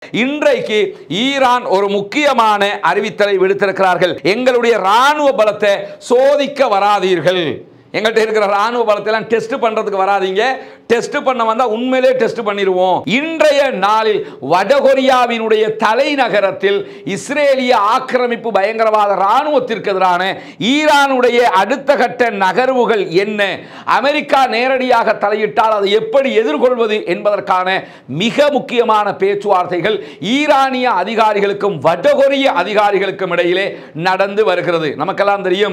இன்றைக்கு ஈரான் ஒரு முக்கியமான அறிவித்தலை விடுத்திருக்கிறார்கள் எங்களுடைய ராணுவ பலத்தை சோதிக்க வராதீர்கள் எங்கள்கிட்ட இருக்கிற ராணுவ பலத்தை எல்லாம் டெஸ்ட் பண்றதுக்கு வராதீங்க டெஸ்ட் பண்ண வந்தா உண்மையிலே டெஸ்ட் பண்ணிடுவோம் இன்றைய நாளில் வடகொரியாவினுடைய தலைநகரத்தில் இஸ்ரேலிய ஆக்கிரமிப்பு பயங்கரவாத ராணுவத்திற்கு எதிரான ஈரானுடைய அடுத்த கட்ட நகர்வுகள் என்ன அமெரிக்கா நேரடியாக தலையிட்டால் அதை எப்படி எதிர்கொள்வது என்பதற்கான மிக முக்கியமான பேச்சுவார்த்தைகள் ஈரானிய அதிகாரிகளுக்கும் வடகொரிய அதிகாரிகளுக்கும் இடையிலே நடந்து வருகிறது நமக்கெல்லாம் தெரியும்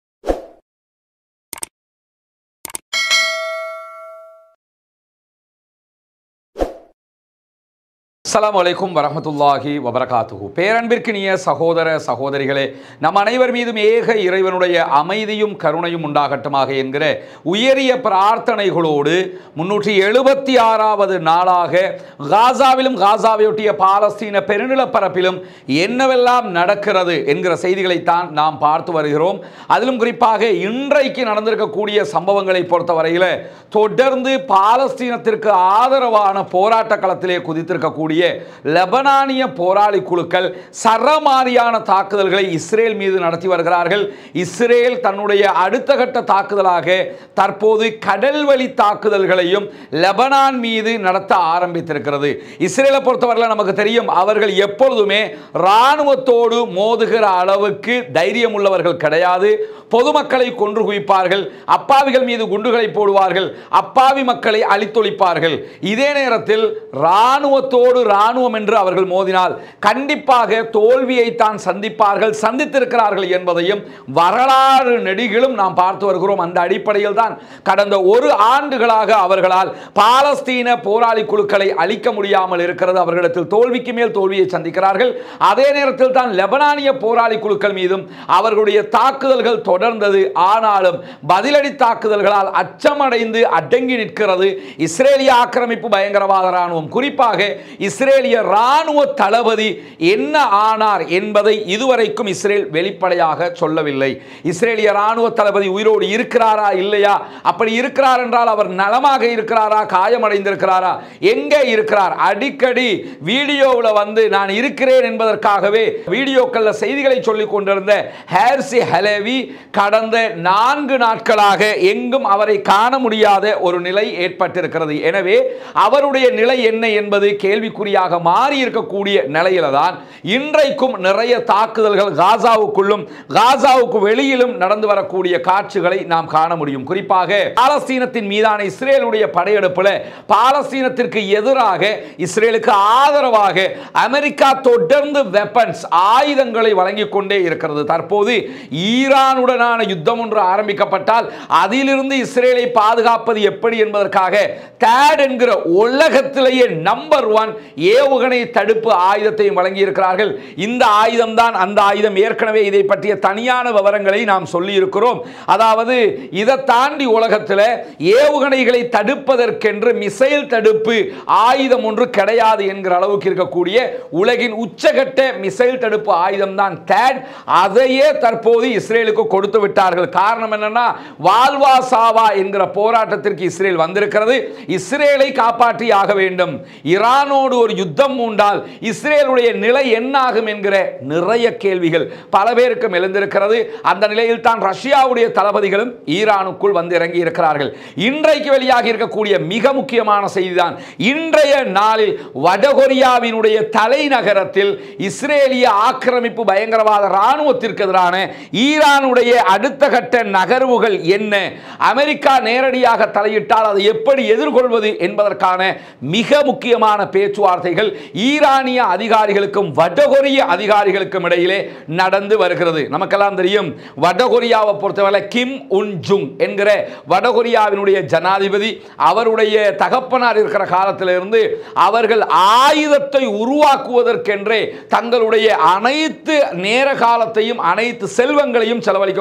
அஸ்ஸலாமு அலைக்கும் வரஹ்மத்துல்லாஹி வபரகாத்துஹு பேரன்பிற்கினிய சகோதர சகோதரிகளே நம் அனைவர் மீதும் ஏக இறைவனுடைய அமைதியும் கருணையும் உண்டாகட்டுமாக என்கிற உயரிய பிரார்த்தனைகளோடு முன்னூற்றி எழுபத்தி ஆறாவது நாளாக காசாவிலும் காசாவையொட்டிய பாலஸ்தீன பெருநிலப்பரப்பிலும் என்னவெல்லாம் நடக்கிறது என்கிற செய்திகளைத்தான் நாம் பார்த்து வருகிறோம் அதிலும் குறிப்பாக இன்றைக்கு நடந்திருக்கக்கூடிய சம்பவங்களை பொறுத்தவரையில் தொடர்ந்து பாலஸ்தீனத்திற்கு ஆதரவான போராட்ட களத்திலே குதித்திருக்கக்கூடிய லெபனானிய போராளி குழுக்கள் சரமாரியான தாக்குதல்களை இஸ்ரேல் மீது நடத்தி வருகிறார்கள் இஸ்ரேல் தன்னுடைய அடுத்த கட்ட தாக்குதலாக தற்போது கடல் வழி தாக்குதல்களையும் லெபனான் மீது நடத்த ஆரம்பித்திருக்கிறது இஸ்ரேலை பொறுத்தவரையில் நமக்கு தெரியும் அவர்கள் எப்பொழுதுமே இராணுவத்தோடு மோதுகிற அளவுக்கு தைரியம் உள்ளவர்கள் கிடையாது பொதுமக்களை கொன்று குவிப்பார்கள் அப்பாவிகள் மீது குண்டுகளை போடுவார்கள் அப்பாவி மக்களை அழித்தொழிப்பார்கள் இதே நேரத்தில் இராணுவத்தோடு இராணுவம் என்று அவர்கள் மோதினால் கண்டிப்பாக தோல்வியை தான் சந்திப்பார்கள் சந்தித்திருக்கிறார்கள் என்பதையும் வரலாறு நெடிகளும் நாம் பார்த்து வருகிறோம் அந்த அடிப்படையில் தான் கடந்த ஒரு ஆண்டுகளாக அவர்களால் பாலஸ்தீன போராளி குழுக்களை அழிக்க முடியாமல் இருக்கிறது அவர்களிடத்தில் தோல்விக்கு மேல் தோல்வியை சந்திக்கிறார்கள் அதே நேரத்தில் தான் லெபனானிய போராளி குழுக்கள் மீதும் அவர்களுடைய தாக்குதல்கள் தொடர்ந்தது ஆனாலும் பதிலடி தாக்குதல்களால் அச்சமடைந்து அடங்கி நிற்கிறது இஸ்ரேலிய ஆக்கிரமிப்பு பயங்கரவாத ராணுவம் குறிப்பாக இஸ்ரேலிய ராணுவ தளபதி என்ன ஆனார் என்பதை இதுவரைக்கும் இஸ்ரேல் வெளிப்படையாக சொல்லவில்லை இஸ்ரேலிய ராணுவ தளபதி உயிரோடு இருக்கிறாரா இல்லையா அப்படி இருக்கிறார் என்றால் அவர் நலமாக இருக்கிறாரா காயமடைந்திருக்கிறாரா எங்கே இருக்கிறார் அடிக்கடி வீடியோவில் வந்து நான் இருக்கிறேன் என்பதற்காகவே வீடியோக்களில் செய்திகளை சொல்லிக் கொண்டிருந்த ஹேர்சி ஹலேவி கடந்த நான்கு நாட்களாக எங்கும் அவரை காண முடியாத ஒரு நிலை ஏற்பட்டிருக்கிறது எனவே அவருடைய நிலை என்ன என்பது கேள்விக்குறியாக மாறி இருக்கக்கூடிய நிலையில தான் இன்றைக்கும் நிறைய தாக்குதல்கள் காசாவுக்குள்ளும் காசாவுக்கு வெளியிலும் நடந்து வரக்கூடிய காட்சிகளை நாம் காண முடியும் குறிப்பாக பாலஸ்தீனத்தின் மீதான இஸ்ரேலுடைய படையெடுப்பில் பாலஸ்தீனத்திற்கு எதிராக இஸ்ரேலுக்கு ஆதரவாக அமெரிக்கா தொடர்ந்து வெப்பன்ஸ் ஆயுதங்களை வழங்கிக் கொண்டே இருக்கிறது தற்போது ஈரானுடனான யுத்தம் ஒன்று ஆரம்பிக்கப்பட்டால் அதிலிருந்து இஸ்ரேலை பாதுகாப்பது எப்படி என்பதற்காக தேட் என்கிற உலகத்திலேயே நம்பர் ஒன் ஏவுகணை தடுப்பு ஆயுதத்தையும் வழங்கியிருக்கிறார்கள் இந்த ஆயுதம் தான் அந்த ஆயுதம் ஏற்கனவே இதை பற்றிய தனியான விவரங்களை நாம் சொல்லி இருக்கிறோம் அதாவது இதை தாண்டி உலகத்தில் ஏவுகணைகளை தடுப்பதற்கென்று மிசைல் தடுப்பு ஆயுதம் ஒன்று கிடையாது என்கிற அளவுக்கு இருக்கக்கூடிய உலகின் உச்சகட்ட மிசைல் தடுப்பு ஆயுதம் தான் தேட் அதையே தற்போது இஸ்ரேலுக்கு கொடுத்து விட்டார்கள் காரணம் என்னன்னா வால்வா சாவா என்கிற போராட்டத்திற்கு இஸ்ரேல் வந்திருக்கிறது இஸ்ரேலை காப்பாற்றி ஆக வேண்டும் ஈரானோடு ஒரு யுத்தம் மூண்டால் இஸ்ரேலுடைய நிலை என்னாகும் என்கிற நிறைய கேள்விகள் பல பேருக்கும் எழுந்திருக்கிறது அந்த நிலையில் தான் ரஷ்யாவுடைய தளபதிகளும் ஈரானுக்குள் வந்து இறங்கி இருக்கிறார்கள் இன்றைக்கு வெளியாகி இருக்கக்கூடிய மிக முக்கியமான செய்திதான் இன்றைய நாளில் வடகொரியாவினுடைய தலைநகரத்தில் இஸ்ரேலிய ஆக்கிரமிப்பு பயங்கரவாத ராணுவத்திற்கு எதிரான ஈரானுடைய அடுத்த கட்ட நகர்வுகள் என்ன அமெரிக்கா நேரடியாக தலையிட்டால் அதை எப்படி எதிர்கொள்வது என்பதற்கான மிக முக்கியமான பேச்சுவார்த்தைகள் ஈரானிய அதிகாரிகளுக்கும் வடகொரிய அதிகாரிகளுக்கும் இடையிலே நடந்து வருகிறது நமக்கெல்லாம் தெரியும் வடகொரியாவை பொறுத்தவரை கிம் உன் ஜுங் என்கிற வடகொரியாவினுடைய ஜனாதிபதி அவருடைய தகப்பனார் இருக்கிற காலத்திலிருந்து அவர்கள் ஆயுதத்தை உருவாக்குவதற்கென்றே தங்களுடைய அனைத்து நேர காலத்தையும் அனைத்து செல்வங்களையும் செலவழிக்கக்கூடிய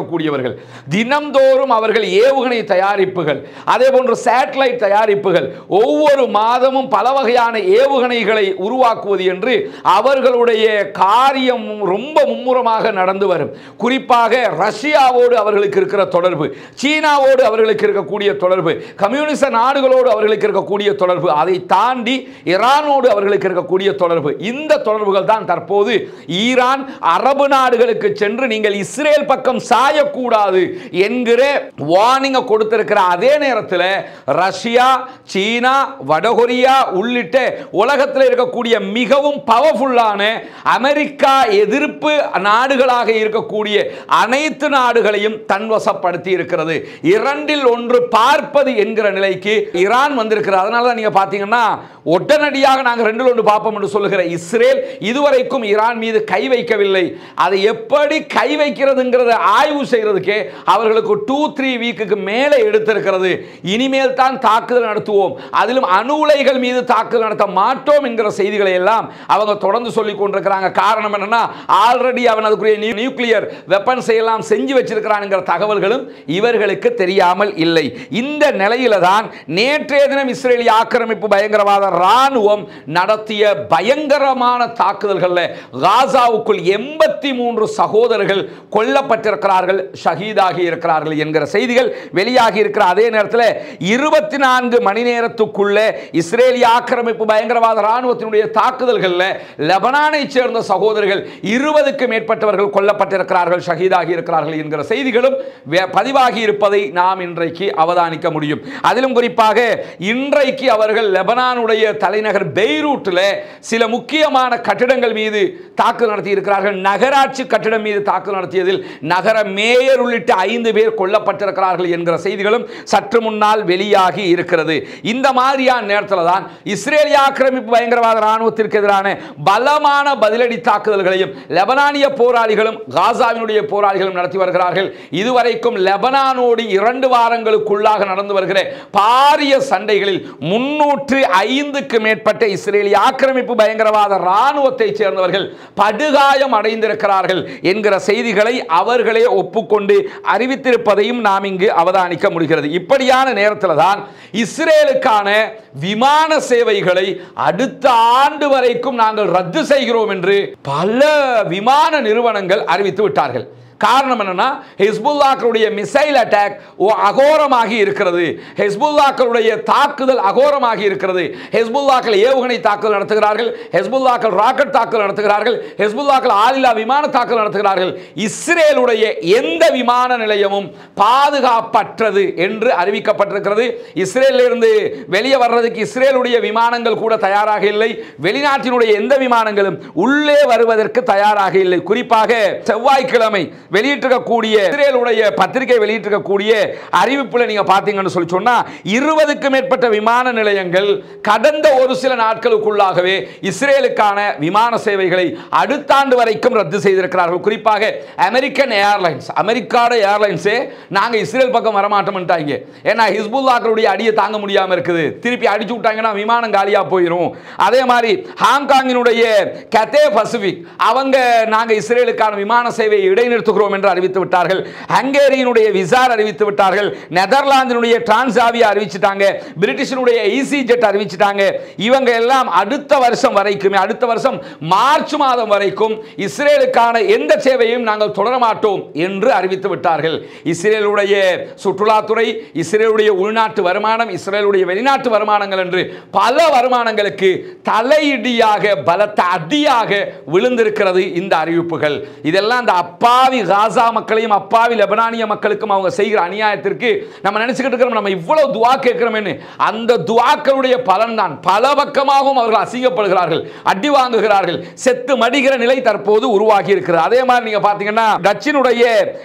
இருக்கக்கூடியவர்கள் தினம்தோறும் அவர்கள் ஏவுகணை தயாரிப்புகள் அதே போன்று சேட்டலைட் தயாரிப்புகள் ஒவ்வொரு மாதமும் பல வகையான ஏவுகணைகளை உருவாக்குவது என்று அவர்களுடைய காரியம் ரொம்ப மும்முரமாக நடந்து வரும் குறிப்பாக ரஷ்யாவோடு அவர்களுக்கு இருக்கிற தொடர்பு சீனாவோடு அவர்களுக்கு இருக்கக்கூடிய தொடர்பு கம்யூனிச நாடுகளோடு அவர்களுக்கு இருக்கக்கூடிய தொடர்பு அதை தாண்டி ஈரானோடு அவர்களுக்கு இருக்கக்கூடிய தொடர்பு இந்த தொடர்புகள் தான் தற்போது ஈரான் அரபு நாடுகளுக்கு சென்று நீங்கள் இஸ்ரேல் பக்கம் சாயக்கூடாது என்கிற வார்னிங்கை கொடுத்திருக்கிற அதே நேரத்தில் ரஷ்யா சீனா வடகொரியா உள்ளிட்ட உலகத்தில் இருக்கக்கூடிய மிகவும் பவர்ஃபுல்லான அமெரிக்கா எதிர்ப்பு நாடுகளாக இருக்கக்கூடிய அனைத்து நாடுகளையும் தன்வசப்படுத்தி இருக்கிறது இரண்டில் ஒன்று பார்ப்பது என்கிற நிலைக்கு ஈரான் வந்திருக்கிறது அதனால தான் நீங்க பார்த்தீங்கன்னா உடனடியாக நாங்கள் ரெண்டில் ஒன்று பார்ப்போம் என்று சொல்லுகிற இஸ்ரேல் இதுவரைக்கும் ஈரான் மீது கை வைக்கவில்லை அதை எப்படி கை வைக்கிறதுங்கிறத ஆய்வு செய்யறதுக்கே அவர்களுக்கு டூ த்ரீ வீக்குக்கு மேலே எடுத்திருக்கிறது இனிமேல் தான் தாக்குதல் நடத்துவோம் அதிலும் அணு உலைகள் மீது தாக்குதல் நடத்த மாட்டோம் என்கிற செய்திகளை எல்லாம் அவங்க தொடர்ந்து சொல்லிக் கொண்டிருக்கிறாங்க காரணம் என்னன்னா ஆல்ரெடி அவன் அதுக்குரிய நியூக்ளியர் வெப்பன்ஸ் எல்லாம் செஞ்சு வச்சிருக்கிறான்ங்கிற தகவல்களும் இவர்களுக்கு தெரியாமல் இல்லை இந்த நிலையில தான் நேற்றைய தினம் இஸ்ரேலிய ஆக்கிரமிப்பு பயங்கரவாத ராணுவம் நடத்திய பயங்கரமான தாக்குதல்களில் காசாவுக்குள் எண்பத்தி மூன்று சகோதரர்கள் கொல்லப்பட்டிருக்கிறார்கள் ஷஹீதாகி இருக்கிறார்கள் என்கிற செய்திகள் வெளியாகி இருக்கிற அதே நேரத்தில் இருபத்தி நான்கு மணி நேரத்துக்குள்ளே இஸ்ரேலிய ஆக்கிரமிப்பு பயங்கரவாத ராணுவத்தினுடைய தாக்குதல்களில் லெபனானை சேர்ந்த சகோதரர்கள் இருபதுக்கு மேற்பட்டவர்கள் கொல்லப்பட்டிருக்கிறார்கள் ஷஹீதாகி இருக்கிறார்கள் என்கிற செய்திகளும் வே- பதிவாகி இருப்பதை நாம் இன்றைக்கு அவதானிக்க முடியும் அதிலும் குறிப்பாக இன்றைக்கு அவர்கள் லெபனானுடைய தலைநகர் பெய்ரூட்டில் சில முக்கியமான கட்டிடங்கள் மீது தாக்குதல் நடத்தி இருக்கிறார்கள் நகராட்சி கட்டிடம் மீது தாக்குதல் நடத்தியதில் நகர மேயர் உள்ளிட்ட ஐந்து பேர் கொல்லப்பட்டிருக்கிறார்கள் என்கிற செய்திகளும் சற்று முன்னால் வெளியாகி இருக்கிறது இந்த மாதிரியான நேரத்தில் தான் இஸ்ரேலிய ஆக்கிரமிப்பு பயங்கரவாத ராணுவத்திற்கு எதிரான பலமான பதிலடி தாக்குதல்களையும் லெபனானிய போராளிகளும் காசாவினுடைய போராளிகளும் நடத்தி வருகிறார்கள் இதுவரைக்கும் லெபனானோடு இரண்டு வாரங்களுக்குள்ளாக நடந்து வருகிற பாரிய சண்டைகளில் முன்னூற்று ஐந்துக்கு மேற்பட்ட இஸ்ரேலிய ஆக்கிரமிப்பு பயங்கரவாத ராணுவத்தை சேர்ந்தவர்கள் படுகாயம் அடைந்திருக்கிறார்கள் என்கிற செய்திகளை அவர்களே ஒப்புக்கொண்டு அறிவித்திருப்பதையும் நாம் இங்கு அவதானிக்க முடிகிறது இப்படியான நேரத்தில் தான் இஸ்ரேலுக்கான விமான சேவைகளை அடுத்த ஆண்டு வரைக்கும் நாங்கள் ரத்து செய்கிறோம் என்று பல விமான நிறுவனங்கள் அறிவித்து விட்டார்கள் காரணம் என்னன்னா ஹிஸ்புல்லாக்களுடைய மிசைல் அட்டாக் அகோரமாகி இருக்கிறது ஹிஸ்புல்லாக்களுடைய தாக்குதல் அகோரமாகி இருக்கிறது ஹிஸ்புல்லாக்கள் ஏவுகணை தாக்குதல் நடத்துகிறார்கள் ஹிஸ்புல்லாக்கள் ராக்கெட் தாக்குதல் நடத்துகிறார்கள் ஹிஸ்புல்லாக்கள் ஆளில்லா விமான தாக்குதல் நடத்துகிறார்கள் இஸ்ரேலுடைய எந்த விமான நிலையமும் பாதுகாப்பற்றது என்று அறிவிக்கப்பட்டிருக்கிறது இஸ்ரேலிலிருந்து வெளியே வர்றதுக்கு இஸ்ரேலுடைய விமானங்கள் கூட தயாராக இல்லை வெளிநாட்டினுடைய எந்த விமானங்களும் உள்ளே வருவதற்கு தயாராக இல்லை குறிப்பாக செவ்வாய்க்கிழமை வெளியிட்டிருக்கக்கூடிய இஸ்ரேலுடைய பத்திரிகை வெளியிட்டிருக்கக்கூடிய அறிவிப்புல நீங்க பாத்தீங்கன்னு சொல்லி சொன்னா இருபதுக்கு மேற்பட்ட விமான நிலையங்கள் கடந்த ஒரு சில நாட்களுக்குள்ளாகவே இஸ்ரேலுக்கான விமான சேவைகளை அடுத்த ஆண்டு வரைக்கும் ரத்து செய்திருக்கிறார்கள் குறிப்பாக அமெரிக்கன் ஏர்லைன்ஸ் அமெரிக்காட ஏர்லைன்ஸே நாங்க இஸ்ரேல் பக்கம் வரமாட்டோம்ட்டாங்க ஏன்னா ஹிஸ்புல்லாக்களுடைய அடியை தாங்க முடியாம இருக்குது திருப்பி அடிச்சு விட்டாங்கன்னா விமானம் காலியா போயிடும் அதே மாதிரி ஹாங்காங்கினுடைய கத்தே பசிபிக் அவங்க நாங்க இஸ்ரேலுக்கான விமான சேவையை இடைநிறுத்துகிறோம் என்று அறிவித்து விட்டார்கள் ஹங்கேரியினுடைய விசார் அறிவித்து விட்டார்கள் நெதர்லாந்தினுடைய டிரான்சாவியா அறிவிச்சிட்டாங்க பிரிட்டிஷினுடைய ஈசி ஜெட் அறிவிச்சிட்டாங்க இவங்க எல்லாம் அடுத்த வருஷம் வரைக்குமே அடுத்த வருஷம் மார்ச் மாதம் வரைக்கும் இஸ்ரேலுக்கான எந்த சேவையும் நாங்கள் தொடர மாட்டோம் என்று அறிவித்து விட்டார்கள் இஸ்ரேலுடைய சுற்றுலாத்துறை இஸ்ரேலுடைய உள்நாட்டு வருமானம் இஸ்ரேலுடைய வெளிநாட்டு வருமானங்கள் என்று பல வருமானங்களுக்கு தலையிடியாக பலத்த அடியாக விழுந்திருக்கிறது இந்த அறிவிப்புகள் இதெல்லாம் இந்த அப்பாவி காசா மக்களையும் அப்பாவி லெபனானிய மக்களுக்கும் அவங்க செய்கிற அநியாயத்திற்கு நம்ம நினைச்சுக்கிட்டு இருக்கிறோம் நம்ம இவ்வளவு துவா கேட்கிறோமேன்னு அந்த துவாக்களுடைய பலன் தான் பல பக்கமாகவும் அவர்கள் அசிங்கப்படுகிறார்கள் அடி வாங்குகிறார்கள் செத்து மடிகிற நிலை தற்போது உருவாகி இருக்கிறது அதே மாதிரி நீங்க பாத்தீங்கன்னா டச்சினுடைய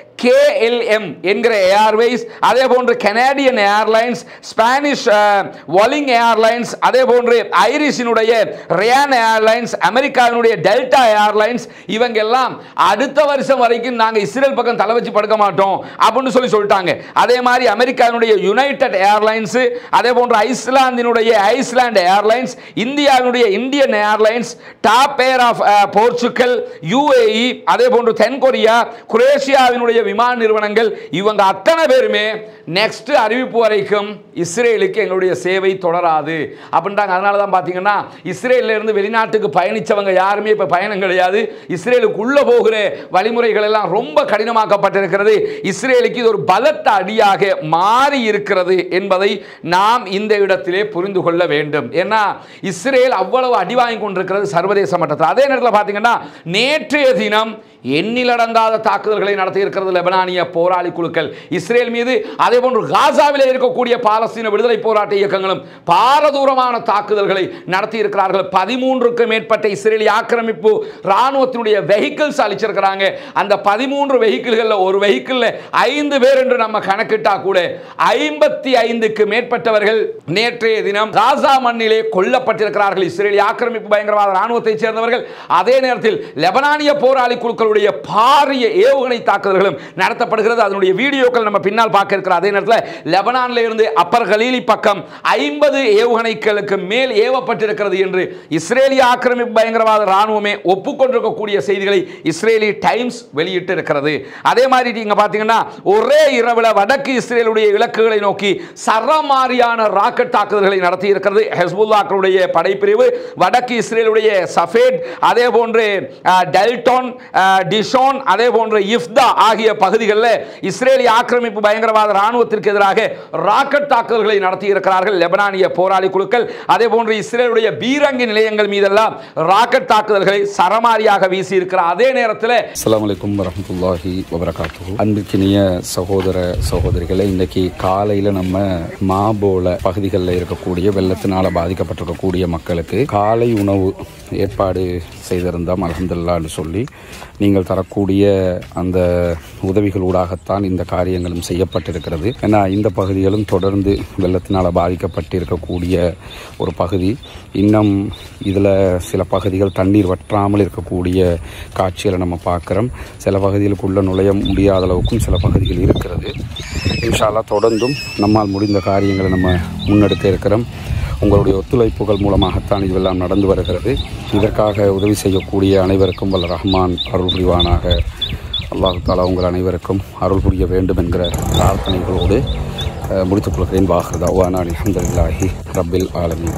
கேஎல்எம் என்கிற ஏர்வேஸ் அதே போன்று Canadian Airlines Spanish Vueling Airlines அதே போன்று ஐரிஷினுடைய ரியான் ஏர்லைன்ஸ் அமெரிக்காவினுடைய டெல்டா ஏர்லைன்ஸ் இவங்க எல்லாம் அடுத்த வருஷம் வரைக்கும் நாங்க இஸ்ரேல் பக்கம் தலை வச்சு படுக்க மாட்டோம் அப்படின்னு சொல்லி சொல்லிட்டாங்க அதே மாதிரி அமெரிக்காவினுடைய யுனைடெட் ஏர்லைன்ஸ் அதே போன்று ஐஸ்லாந்தினுடைய ஐஸ்லாண்ட் ஏர்லைன்ஸ் இந்தியாவினுடைய Indian Airlines TAP Air of Portugal UAE அதே போன்று தென்கொரியா குரேஷியாவினுடைய விமான நிறுவனங்கள் இவங்க அத்தனை பேருமே நெக்ஸ்ட் அறிவிப்பு வரைக்கும் இஸ்ரேலுக்கு எங்களுடைய சேவை தொடராது அப்படின்றாங்க அதனால தான் பார்த்தீங்கன்னா இஸ்ரேல்ல இருந்து வெளிநாட்டுக்கு பயணிச்சவங்க யாருமே இப்போ பயணம் கிடையாது இஸ்ரேலுக்கு உள்ள போகிற வழிமுறைகள் எல்லாம் ரொம்ப கடினமாக்கப்பட்டிருக்கிறது இஸ்ரேலுக்கு இது ஒரு பலத்த அடியாக மாறி இருக்கிறது என்பதை நாம் இந்த இடத்திலே புரிந்து கொள்ள வேண்டும் ஏன்னா இஸ்ரேல் அவ்வளவு அடி வாங்கி கொண்டிருக்கிறது சர்வதேச மட்டத்தில் அதே நேரத்தில் பார்த்தீங்கன்னா நேற்றைய தினம் எண்ணிலடங்காத தாக்குதல்களை நடத்தி இருக்கிறது லெபனானிய போராளி குழுக்கள் இஸ்ரேல் மீது அதே போன்று காசாவிலே இருக்கக்கூடிய பாலஸ்தீன விடுதலை போராட்ட இயக்கங்களும் பாரதூரமான தாக்குதல்களை நடத்தி இருக்கிறார்கள் பதிமூன்றுக்கு மேற்பட்ட இஸ்ரேலி ஆக்கிரமிப்பு ராணுவத்தினுடைய வெஹிக்கிள்ஸ் அளிச்சிருக்கிறாங்க அந்த பதிமூன்று வெஹிக்கிள்களில் ஒரு வெஹிக்கிளில் ஐந்து பேர் என்று நம்ம கணக்கிட்டா கூட ஐம்பத்தி ஐந்துக்கு மேற்பட்டவர்கள் நேற்றைய தினம் காசா மண்ணிலே கொல்லப்பட்டிருக்கிறார்கள் இஸ்ரேலி ஆக்கிரமிப்பு பயங்கரவாத ராணுவத்தைச் சேர்ந்தவர்கள் அதே நேரத்தில் லெபனானிய போராளி குழுக்களுடைய பாரிய ஏவுகணை தாக்குதல்களும் நடத்தப்படுகிறது அதனுடைய வீடியோக்கள் நம்ம பின்னால் பார்க்க இருக்கிற அதே நேரத்தில் லெபனான்ல இருந்து அப்பர் கலீலி பக்கம் ஐம்பது ஏவுகணைகளுக்கு மேல் ஏவப்பட்டிருக்கிறது என்று இஸ்ரேலிய ஆக்கிரமிப்பு பயங்கரவாத ராணுவமே ஒப்புக்கொண்டிருக்கக்கூடிய செய்திகளை இஸ்ரேலி டைம்ஸ் வெளியிட்டு இருக்கிறது அதே மாதிரி நீங்க பார்த்தீங்கன்னா ஒரே இரவுல வடக்கு இஸ்ரேலுடைய இலக்குகளை நோக்கி சரமாரியான ராக்கெட் தாக்குதல்களை நடத்தி இருக்கிறது ஹெஸ்புல்லாக்களுடைய படைப்பிரிவு வடக்கு இஸ்ரேலுடைய சஃபேட் அதே போன்று அஹ், டெல்டான் அஹ், டிஷோன் அதே போன்று இஃப்தா ஆகிய பகுதிகளில் இஸ்ரேலிய ஆக்கிரமிப்பு பயங்கரவாத ராணுவத்திற்கு எதிராக ராக்கெட் தாக்குதல்களை நடத்தி இருக்கிறார்கள் லெபனானிய போராளி குழுக்கள் அதே போன்று இஸ்ரேலுடைய பீரங்கி நிலையங்கள் மீதெல்லாம் ராக்கெட் தாக்குதல்களை சரமாரியாக வீசி இருக்கிற அதே நேரத்தில் அஸ்ஸலாமு அலைக்கும் வரஹ்மத்துல்லாஹி வபரகாத்துஹு அன்பிற்கினிய சகோதர சகோதரிகளை இன்னைக்கு காலையில் நம்ம மாபோல பகுதிகளில் இருக்கக்கூடிய வெள்ளத்தினால பாதிக்கப்பட்டிருக்கக்கூடிய மக்களுக்கு காலை உணவு ஏற்பாடு செய்திருந்தோம் அலமதுல்லான்னு சொல்லி நீங்கள் தரக்கூடிய அந்த உதவிகளூடாகத்தான் இந்த காரியங்களும் செய்யப்பட்டிருக்கிறது ஏன்னா இந்த பகுதிகளும் தொடர்ந்து வெள்ளத்தினால் பாதிக்கப்பட்டிருக்கக்கூடிய ஒரு பகுதி இன்னும் இதில் சில பகுதிகள் தண்ணீர் வற்றாமல் இருக்கக்கூடிய காட்சிகளை நம்ம பார்க்குறோம் சில பகுதிகளுக்குள்ள நுழைய முடியாத அளவுக்கும் சில பகுதிகள் இருக்கிறது இன்ஷால்லா தொடர்ந்தும் நம்மால் முடிந்த காரியங்களை நம்ம முன்னெடுக்க இருக்கிறோம் உங்களுடைய ஒத்துழைப்புகள் மூலமாகத்தான் இதுவெல்லாம் நடந்து வருகிறது இதற்காக உதவி செய்யக்கூடிய அனைவருக்கும் வல்ல ரஹ்மான் அருள் புரிவானாக அல்லாஹு தாலா உங்கள் அனைவருக்கும் அருள் புரிய வேண்டும் என்கிற பிரார்த்தனைகளோடு அஹ், முடித்துக் கொள்கிறேன் வாஹ்ரதா வானா அலமதுல்லாஹி ரப்பில் ஆலமீன்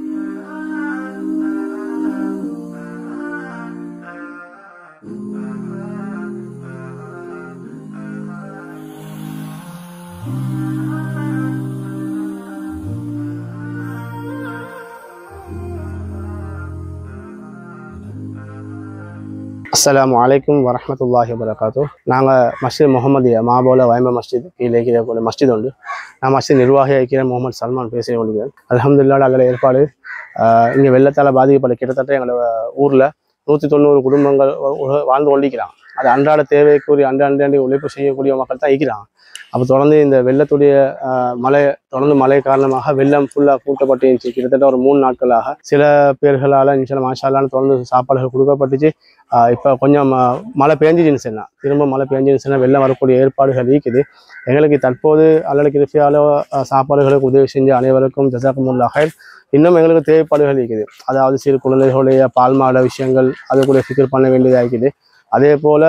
அஸ்ஸலாமு அலைக்கும் வரஹ்மத்துல்லாஹி வபரகாத்து நாங்கள் மஸ்ஜித் முகமதியா மாபோல வைம மஸ்ஜித் கீழே இருக்கிற ஒரு மஸ்ஜித் உண்டு நான் மஸ்ஜித் நிர்வாகியாக இருக்கிற முகமது சல்மான் பேசி கொள்கிறேன் அல்ஹம்துலில்லாஹ் அதில் ஏற்பாடு இங்கே வெள்ளத்தால் பாதிக்கப்பட்ட கிட்டத்தட்ட எங்களோட ஊரில் நூற்றி தொண்ணூறு குடும்பங்கள் வ- வ- வாழ்ந்து கொண்டிருக்கிறாங்க அது அன்றாட தேவைக்குரிய அன்றாண்டி உழைப்பு செய்யக்கூடிய மக்கள் தான் இருக்கிறாங்க அப்போ தொடர்ந்து இந்த வெள்ளத்துடைய ஆஹ், மழை தொடர்ந்து மழை காரணமாக வெள்ளம் ஃபுல்லாக கூட்டப்பட்டு இருந்துச்சு கிட்டத்தட்ட ஒரு மூணு நாட்களாக சில பேர்களால் இன்ஷால்லா மாஷாலான்னு தொடர்ந்து சாப்பாடுகள் கொடுக்கப்பட்டுச்சு ஆஹ் இப்போ கொஞ்சம் ம- மழை பெஞ்சிச்சுன்னு சொன்னா திரும்ப மழை பெஞ்சின்னு சொன்னா வெள்ளம் வரக்கூடிய ஏற்பாடுகள் இருக்குது எங்களுக்கு தற்போது அல்லலுக்கு ரிஃபியாலோ சாப்பாடுகளுக்கு உதவி செஞ்ச அனைவருக்கும் ஜசாக்குமுல்லா ஹைர் இன்னும் எங்களுக்கு தேவைப்பாடுகள் இருக்குது அதாவது சிறு குழந்தைகளுடைய பால்மாட விஷயங்கள் அதுக்குள்ளே ஃபிகர் பண்ண வேண்டியதாக இருக்குது அதே போல்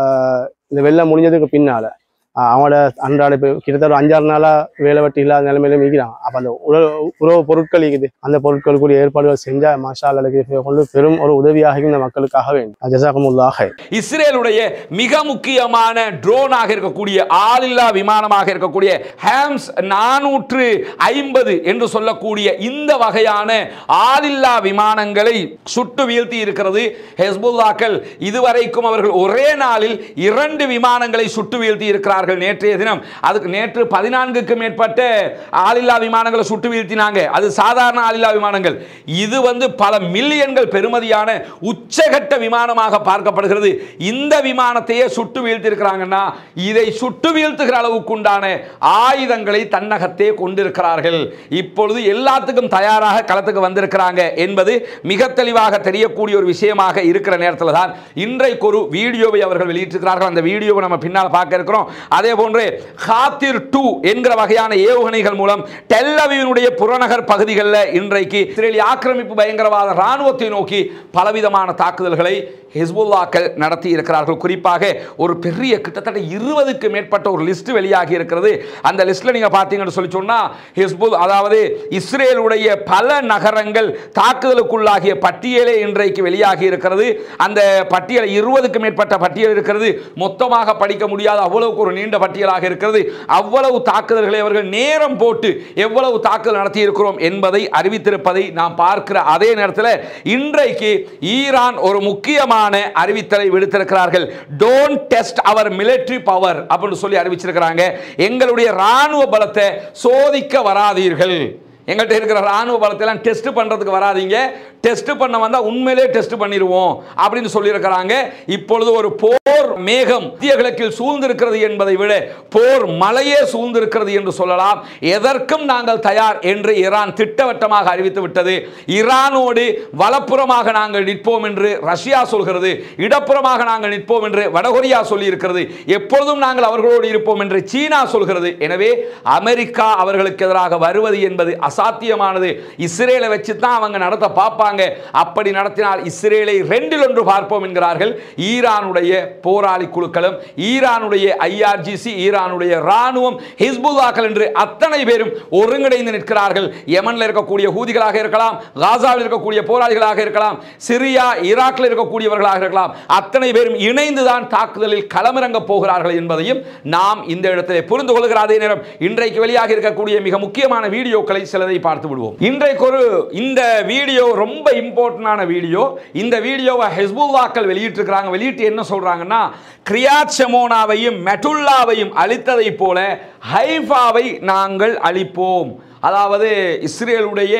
இந்த வெள்ளம் முடிஞ்சதுக்கு பின்னால் அவங்களோட அன்றாட இப்போ கிட்டத்தட்ட ஒரு அஞ்சாறு நாளாக வேலை வெட்டி இல்லாத நிலைமையில இருக்கிறாங்க அப்போ அந்த உணவு உறவு பொருட்கள் இருக்குது அந்த பொருட்களுக்குரிய ஏற்பாடுகள் செஞ்சால் மாஷா அல்லலுக்கு கொண்டு பெரும் ஒரு உதவியாக இந்த மக்களுக்காக வேண்டும் ஜசாக்குமுல்லா ஹைர் இஸ்ரேலுடைய மிக முக்கியமான ட்ரோனாக இருக்கக்கூடிய ஆளில்லா விமானமாக இருக்கக்கூடிய ஹேம்ஸ் நானூற்று ஐம்பது என்று சொல்லக்கூடிய இந்த வகையான ஆளில்லா விமானங்களை சுட்டு வீழ்த்தி இருக்கிறது ஹெஸ்புல்லாக்கள் இதுவரைக்கும் அவர்கள் ஒரே நாளில் இரண்டு விமானங்களை சுட்டு வீழ்த்தி இருக்கிறார்கள் நேற்றைய தினம் அதுக்கு நேற்று பதினான்குக்கு மேற்பட்ட ஆளில்லா விமானங்களை சுட்டு வீழ்த்தினாங்க அது சாதாரண ஆளில்லா விமானங்கள் இது வந்து பல மில்லியன்கள் பெறுமதியான உச்சகட்ட விமானமாக பார்க்கப்படுகிறது இந்த விமானத்தையே சுட்டு வீழ்த்திருக்கிறாங்கன்னா இதை சுட்டு வீழ்த்துகிற அளவுக்கு உண்டான ஆயுதங்களை தன்னகத்தே கொண்டிருக்கிறார்கள் இப்பொழுது எல்லாத்துக்கும் தயாராக களத்துக்கு வந்திருக்கிறாங்க என்பது மிக தெளிவாக தெரியக்கூடிய ஒரு விஷயமாக இருக்கிற நேரத்தில் தான் இன்றைக்கு ஒரு வீடியோவை அவர்கள் வெளியிட்டிருக்கிறார்கள் அந்த வீடியோவை நம்ம பின்னால் பார்க்க இருக்கிறோம் அதே போன்று ஹாத்திர் டூ என்கிற வகையான ஏவுகணைகள் மூலம் டெல்லவினுடைய புறநகர் பகுதிகளில் இன்றைக்கு இஸ்ரேலிய ஆக்கிரமிப்பு பயங்கரவாத ராணுவத்தை நோக்கி பலவிதமான தாக்குதல்களை ஹிஸ்புல்லாக்கள் நடத்தி இருக்கிறார்கள் குறிப்பாக ஒரு பெரிய கிட்டத்தட்ட இருபதுக்கு மேற்பட்ட ஒரு லிஸ்ட் வெளியாகி இருக்கிறது அந்த லிஸ்ட்ல நீங்க பார்த்தீங்கன்னு சொல்லி சொன்னா ஹிஸ்புல் அதாவது இஸ்ரேலுடைய பல நகரங்கள் தாக்குதலுக்குள்ளாகிய பட்டியலே இன்றைக்கு வெளியாகி இருக்கிறது அந்த பட்டியல் இருபதுக்கு மேற்பட்ட பட்டியல் இருக்கிறது மொத்தமாக படிக்க முடியாத அவ்வளவுக்கு ஒரு நீண்ட பட்டியலாக இருக்கிறது அவ்வளவு தாக்குதல்களை அவர்கள் நேரம் போட்டு எவ்வளவு தாக்குதல் நடத்தி இருக்கிறோம் என்பதை அறிவித்திருப்பதை நாம் பார்க்கிற அதே நேரத்தில் இன்றைக்கு ஈரான் ஒரு முக்கியமான அறிவித்தலை விடுத்திருக்கிறார்கள் don't test our military power அப்படின்னு சொல்லி அறிவிச்சிருக்கிறாங்க எங்களுடைய ராணுவ பலத்தை சோதிக்க வராதீர்கள் எங்கள்கிட்ட இருக்கிற ராணுவ பலத்தை எல்லாம் டெஸ்ட் பண்றதுக்கு வராதீங்க டெஸ்ட் பண்ண வந்தா உண்மையிலே டெஸ்ட் பண்ணிடுவோம் அப்படின்னு சொல்லியிருக்கிறாங்க இப்பொழுது ஒரு போர் மேகம் மத்திய கிழக்கில் சூழ்ந்திருக்கிறது என்பதை விட போர் மலையே சூழ்ந்திருக்கிறது என்று சொல்லலாம் எதற்கும் நாங்கள் தயார் என்று ஈரான் திட்டவட்டமாக அறிவித்து விட்டது ஈரானோடு வலப்புறமாக நாங்கள் நிற்போம் என்று ரஷ்யா சொல்கிறது இடப்புறமாக நாங்கள் நிற்போம் என்று வடகொரியா சொல்லி இருக்கிறது எப்பொழுதும் நாங்கள் அவர்களோடு இருப்போம் என்று சீனா சொல்கிறது எனவே அமெரிக்கா அவர்களுக்கு எதிராக வருவது என்பது அசாத்தியமானது இஸ்ரேலை வச்சு தான் அவங்க நடத்த பார்ப்பாங்க அப்படி நடத்தினால் இஸ்ரேலை ரெண்டில் ஒன்று பார்ப்போம் என்கிறார்கள் ஈரானுடைய போராளி குழுக்களும் ஈரானுடைய ஐஆர்ஜிசி ஈரானுடைய ராணுவம் ஹிஸ்புல்லாக்கள் என்று அத்தனை பேரும் ஒருங்கிணைந்து நிற்கிறார்கள் யமன்ல இருக்கக்கூடிய ஹூதிகளாக இருக்கலாம் காசாவில் இருக்கக்கூடிய போராளிகளாக இருக்கலாம் சிரியா ஈராக்கில் இருக்கக்கூடியவர்களாக இருக்கலாம் அத்தனை பேரும் இணைந்து தான் தாக்குதலில் களமிறங்க போகிறார்கள் என்பதையும் நாம் இந்த இடத்திலே புரிந்து கொள்கிற அதே நேரம் இன்றைக்கு வெளியாக இருக்கக்கூடிய மிக முக்கியமான வீடியோக்களை சிலதை பார்த்து விடுவோம் இன்றைக்கு ஒரு இந்த வீடியோ ரொம்ப இம்பார்ட்டன்டான வீடியோ இந்த வீடியோவை ஹெஸ்புல்லாக்கள் வெளியிட்டிருக்கிறாங்க வெளியிட்டு என்ன சொல்றாங்கன்னா கிரியாத் ஷெமோனாவையும் மெட்டுல்லாவையும் அழித்ததை போல ஹைஃபாவை நாங்கள் அழிப்போம் அதாவது இஸ்ரேலுடைய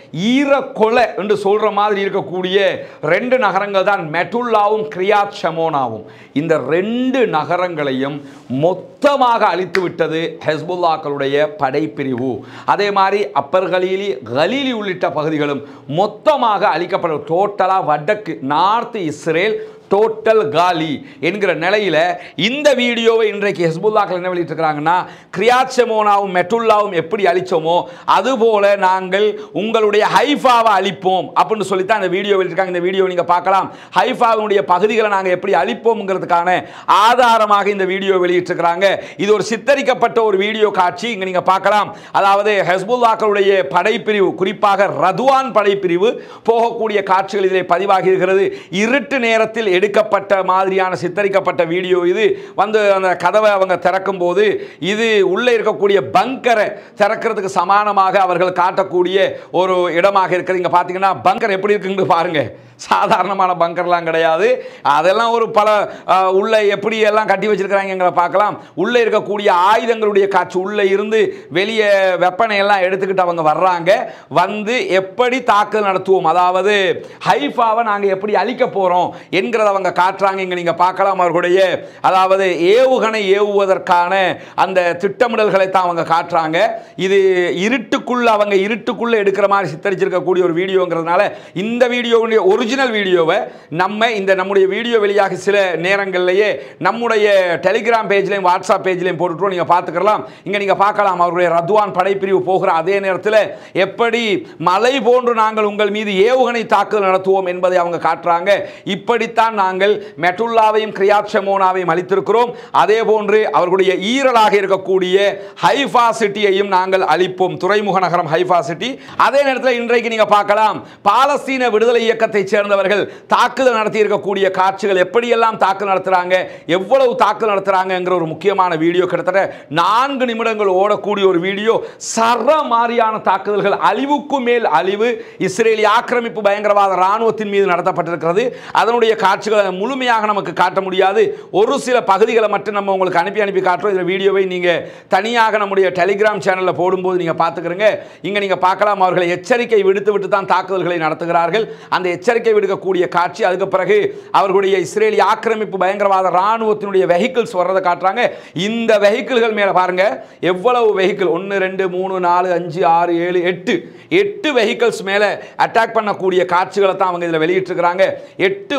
ஈரக்கொலை என்று சொல்ற மாதிரி இருக்கக்கூடிய ரெண்டு நகரங்கள் தான் மெட்டுல்லாவும் கிரியாத் ஷமோனாவும் இந்த ரெண்டு நகரங்களையும் மொத்தமாக அழித்து விட்டது ஹெஸ்புல்லாக்களுடைய படைப்பிரிவு அதே மாதிரி அப்பர் கலீலி கலீலி உள்ளிட்ட பகுதிகளும் மொத்தமாக அழிக்கப்படும் டோட்டலாக வடக்கு நார்த் இஸ்ரேல் டோட்டல் காலி என்கிற நிலையில இந்த வீடியோவை இன்றைக்கு ஹெஸ்புல்லாக்கள் என்ன வெளியிட்டிருக்கிறாங்கன்னா கிரியாத் ஷெமோனாவும் மெட்டுல்லாவும் எப்படி அழிச்சோமோ அதுபோல நாங்கள் உங்களுடைய ஹைஃபாவை அழிப்போம் அப்படின்னு சொல்லி தான் இந்த வீடியோ வெளியிட்டிருக்காங்க இந்த வீடியோ நீங்க பார்க்கலாம் ஹைஃபாவினுடைய பகுதிகளை நாங்கள் எப்படி அழிப்போம்ங்கிறதுக்கான ஆதாரமாக இந்த வீடியோ வெளியிட்டிருக்கிறாங்க இது ஒரு சித்தரிக்கப்பட்ட ஒரு வீடியோ காட்சி இங்க நீங்க பார்க்கலாம் அதாவது ஹெஸ்புல்லாக்களுடைய படைப்பிரிவு குறிப்பாக ரதுவான் படைப்பிரிவு போகக்கூடிய காட்சிகள் இதிலே பதிவாகி இருக்கிறது இருட்டு நேரத்தில் எடுக்கப்பட்ட மாதிரியான சித்தரிக்கப்பட்ட வீடியோ இது வந்து அந்த கதவை அவங்க திறக்கும் போது இது உள்ளே இருக்கக்கூடிய பங்கரை திறக்கிறதுக்கு சமானமாக அவர்கள் காட்டக்கூடிய ஒரு இடமாக இருக்குது இங்க பார்த்தீங்கன்னா பங்கர் எப்படி இருக்குன்னு பாருங்க சாதாரணமான பங்கர்லாம் கிடையாது அதெல்லாம் ஒரு பல அஹ், உள்ள எப்படி எல்லாம் கட்டி வச்சிருக்கிறாங்க பார்க்கலாம் உள்ளே இருக்கக்கூடிய ஆயுதங்களுடைய காட்சி உள்ளே இருந்து வெளியே வெப்பனை எல்லாம் எடுத்துக்கிட்டு அவங்க வர்றாங்க வந்து எப்படி தாக்குதல் நடத்துவோம் அதாவது ஹைஃபாவை நாங்கள் எப்படி அழிக்க போகிறோம் என்கிறத அவங்க காட்டுறாங்க இங்கே நீங்கள் பார்க்கலாம் அவர்களுடைய அதாவது ஏவுகணை ஏவுவதற்கான அந்த திட்டமிடல்களை தான் அவங்க காட்டுறாங்க இது இருட்டுக்குள்ள அவங்க இருட்டுக்குள்ள எடுக்கிற மாதிரி சித்தரிச்சிருக்கக்கூடிய ஒரு வீடியோங்கிறதுனால இந்த வீடியோவுடைய ஒரிஜினல் வீடியோவை நம்ம இந்த நம்முடைய வீடியோ வெளியாக சில நேரங்கள்லேயே நம்முடைய டெலிகிராம் பேஜ்லையும் வாட்ஸ்அப் பேஜ்லையும் போட்டுட்டோம் நீங்கள் பார்த்துக்கலாம் இங்கே நீங்கள் பார்க்கலாம் அவருடைய ரத்வான் படைப்பிரிவு போகிற அதே நேரத்தில் எப்படி மலை போன்று நாங்கள் உங்கள் மீது ஏவுகணை தாக்குதல் நடத்துவோம் என்பதை அவங்க காட்டுறாங்க இப்படித்தான் நாங்கள் மெட்டுல்லாவையும் கிரியாத் ஷெமோனாவையும் அளித்திருக்கிறோம் அதே போன்று அவர்களுடைய ஈரலாக இருக்கக்கூடிய ஹைஃபா சிட்டியையும் நாங்கள் அளிப்போம் துறைமுக நகரம் ஹைஃபா சிட்டி அதே நேரத்தில் இன்றைக்கு நீங்க பார்க்கலாம் பாலஸ்தீன விடுதலை இயக்கத்தைச் சேர்ந்தவர்கள் தாக்குதல் நடத்தி இருக்கக்கூடிய காட்சிகள் எப்படியெல்லாம் தாக்குதல் நடத்துறாங்க எவ்வளவு தாக்குதல் நடத்துறாங்கங்கிற ஒரு முக்கியமான வீடியோ கிட்டத்தட்ட நான்கு நிமிடங்கள் ஓடக்கூடிய ஒரு வீடியோ சர மாறியான தாக்குதல்கள் அழிவுக்கு மேல் அழிவு இஸ்ரேலிய ஆக்கிரமிப்பு பயங்கரவாத ராணுவத்தின் மீது நடத்தப்பட்டிருக்கிறது அதனுடைய காட்சிகளை முழுமையாக நமக்கு காட்ட முடியாது ஒரு சில பகுதிகளை மட்டும் நம்ம உங்களுக்கு அனுப்பி அனுப்பி காட்டுறோம் இந்த வீடியோவை நீங்க தனியாக நம்முடைய டெலிகிராம் சேனலில் போடும்போது நீங்க பார்த்துக்கிறீங்க இங்க நீங்க பார்க்கலாம் அவர்களை எச்சரிக்கை விடுத்து விட்டு தான் தாக்குதல்களை நடத்துகிறார்கள் அந்த எச்சரிக்கை விடுக்கக்கூடிய காட்சி அதுக்கு பிறகு அவர்களுடைய இஸ்ரேலிய ஆக்கிரமிப்பு பயங்கரவாத ராணுவத்தினுடைய வெஹிக்கிள்ஸ் வர்றதை காட்டுறாங்க இந்த வெஹிக்கிள்கள் மேலே பாருங்க எவ்வளவு வெஹிக்கிள் ஒன்று ரெண்டு மூணு நாலு அஞ்சு ஆறு ஏழு எட்டு எட்டு வெஹிக்கிள்ஸ் மேலே அட்டாக் பண்ணக்கூடிய காட்சிகளை தான் அவங்க இதில் வெளியிட்டிருக்கிறாங்க எட்டு வாகனங்கள்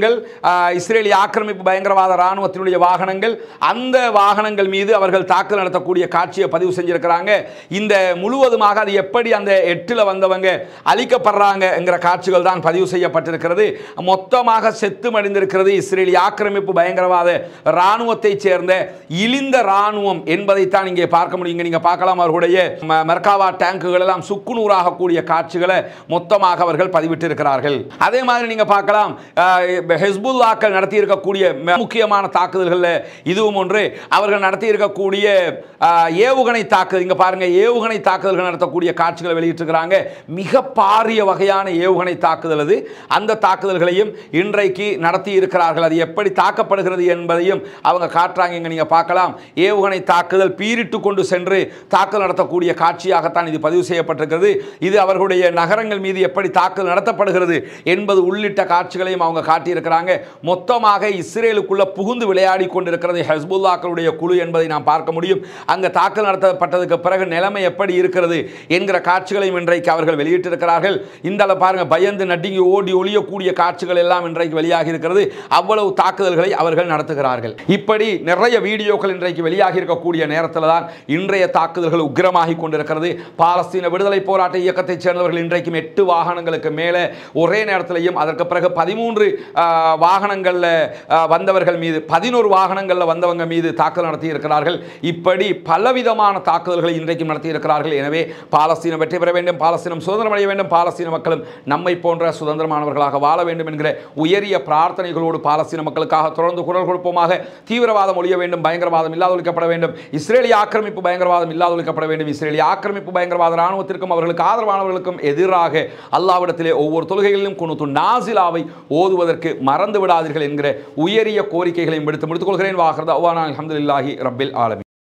வாகனங்கள் ஆஹ், இஸ்ரேலிய ஆக்கிரமிப்பு பயங்கரவாத இராணுவத்தினுடைய வாகனங்கள் அந்த வாகனங்கள் மீது அவர்கள் தாக்குதல் நடத்தக்கூடிய காட்சியை பதிவு செஞ்சிருக்கிறாங்க இந்த முழுவதுமாக அது எப்படி அந்த எட்டில் வந்தவங்க அழிக்கப்படுறாங்கங்கிற காட்சிகள் தான் பதிவு செய்யப்பட்டிருக்கிறது மொத்தமாக செத்து மடிந்திருக்கிறது இஸ்ரேலிய ஆக்கிரமிப்பு பயங்கரவாத இராணுவத்தைச் சேர்ந்த இழிந்த இராணுவம் என்பதைத்தான் இங்கே பார்க்க முடியும் இங்கே நீங்கள் பார்க்கலாம் அவர்களுடைய ம- மெர்காவா டேங்குகள் எல்லாம் சுக்குநூறாக கூடிய காட்சிகளை மொத்தமாக அவர்கள் பதிவிட்டிருக்கிறார்கள் அதே மாதிரி நீங்க பார்க்கலாம் அஹ், ஹெஸ்புல்லாக்கள் நடத்தி இருக்கக்கூடிய மிக முக்கியமான தாக்குதல்களில் இதுவும் ஒன்று அவர்கள் நடத்தி இருக்கக்கூடிய அஹ், ஏவுகணை தாக்குதல் இங்க பாருங்க ஏவுகணை தாக்குதல்கள் நடத்தக்கூடிய காட்சிகளை வெளியிட்டிருக்கிறாங்க மிக பாரிய வகையான ஏவுகணை தாக்குதல் அது அந்த தாக்குதல்களையும் இன்றைக்கு நடத்தி இருக்கிறார்கள் அது எப்படி தாக்கப்படுகிறது என்பதையும் அவங்க காட்டுறாங்க இங்க நீங்க பார்க்கலாம் ஏவுகணை தாக்குதல் பீரிட்டு கொண்டு சென்று தாக்குதல் நடத்தக்கூடிய காட்சியாகத்தான் இது பதிவு செய்யப்பட்டிருக்கிறது இது அவர்களுடைய நகரங்கள் மீது எப்படி தாக்குதல் நடத்தப்படுகிறது என்பது உள்ளிட்ட காட்சிகளையும் அவங்க காட்டியிருக்கிறாங்க மொத்தமாக இஸ்ரேலுக்குள்ள புகுந்து விளையாடி கொண்டிருக்கிறது ஹஸ்புல்லாக்களுடைய குழு என்பதை நாம் பார்க்க முடியும் அங்க தாக்குதல் நடத்தப்பட்டதுக்கு பிறகு நிலைமை எப்படி இருக்கிறது என்கிற காட்சிகளையும் இன்றைக்கு அவர்கள் வெளியிட்டிருக்கிறார்கள் இந்த அளவு பாருங்க பயந்து நடுங்கி ஓடி ஒளியக்கூடிய காட்சிகள் எல்லாம் இன்றைக்கு வெளியாகி இருக்கிறது அவ்வளவு தாக்குதல்களை அவர்கள் நடத்துகிறார்கள் இப்படி நிறைய வீடியோக்கள் இன்றைக்கு வெளியாகி இருக்கக்கூடிய நேரத்தில் தான் இன்றைய தாக்குதல்கள் உக்கிரமாகி கொண்டிருக்கிறது பாலஸ்தீன விடுதலை போராட்ட இயக்கத்தைச் சேர்ந்தவர்கள் இன்றைக்கும் எட்டு வாகனங்களுக்கு மேலே ஒரே நேரத்திலையும் அதற்கு பிறகு பதிமூன்று வாகனங்களில் வந்தவர்கள் மீது பதினோரு வாகனங்களில் வந்தவங்க மீது தாக்குதல் நடத்தி இருக்கிறார்கள் இப்படி பலவிதமான தாக்குதல்களை இன்றைக்கும் நடத்தி இருக்கிறார்கள் எனவே பாலஸ்தீனம் வெற்றி பெற வேண்டும் பாலஸ்தீனம் சுதந்திரம் அடைய வேண்டும் பாலஸ்தீன மக்களும் நம்மை போன்ற சுதந்திரமானவர்களாக வாழ வேண்டும் என்கிற உயரிய பிரார்த்தனைகளோடு பாலஸ்தீன மக்களுக்காக தொடர்ந்து குரல் கொடுப்போமாக தீவிரவாதம் ஒழிய வேண்டும் பயங்கரவாதம் இல்லாதொழிக்கப்பட வேண்டும் இஸ்ரேலிய ஆக்கிரமிப்பு பயங்கரவாதம் இல்லாதொழிக்கப்பட வேண்டும் இஸ்ரேலிய ஆக்கிரமிப்பு பயங்கரவாத இராணுவத்திற்கும் அவர்களுக்கு ஆதரவானவர்களுக்கும் எதிராக அல்லாவிடத்திலே ஒவ்வொரு தொழுகைகளிலும் குனுத்து நாசிலாவை ஓதுவதற்கு மறந்து விடாதீர்கள் என்கிற உயரிய கோரிக்கைகளையும் விடுத்து முடித்துக் கொள்கிறேன் வாஹர்தா அல்ஹம்துலில்லாஹி ரப்பில் ஆலமீன்